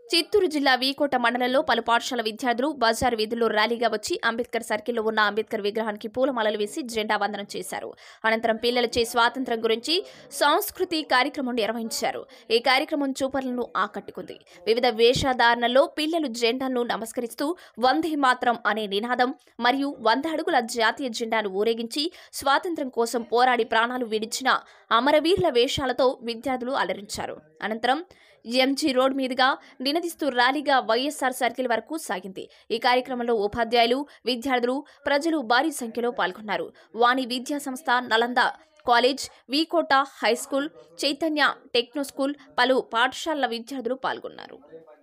చిత్తూరు జిల్లా వీకోట మండలంలో పలు పాఠశాల విద్యార్థులు బజార్ వీధుల్లో ర్యాలీగా వచ్చి అంబేద్కర్ సర్కిల్లో ఉన్న అంబేద్కర్ విగ్రహానికి పూలమాలలు వేసి జెండా వందనం చేశారు అనంతరం పిల్లలచే స్వాతంత్ర్యం గురించి సంస్కృతి కార్యక్రమం నిర్వహించారు ఈ కార్యక్రమం చూపరులను ఆకట్టుకుంది వివిధ వేషధారణల్లో పిల్లలు జెండాను నమస్కరిస్తూ వందే మాత్రం అనే నినాదం మరియు వంద అడుగుల జాతీయ జెండాను ఊరేగించి స్వాతంత్ర్యం కోసం పోరాడి ప్రాణాలు విడిచిన అమరవీరుల వేషాలతో విద్యార్థులు అలరించారు అనంతరం ఎంజీ రోడ్ మీదుగా నినదిస్తూ ర్యాలీగా వైఎస్ఆర్ సర్కిల్ వరకు సాగింది ఈ కార్యక్రమంలో ఉపాధ్యాయులు విద్యార్థులు ప్రజలు భారీ సంఖ్యలో పాల్గొన్నారు Vani Vidya Samstha Nalanda college V Kota high school Chaitanya techno school పలు పాఠశాలల విద్యార్థులు పాల్గొన్నారు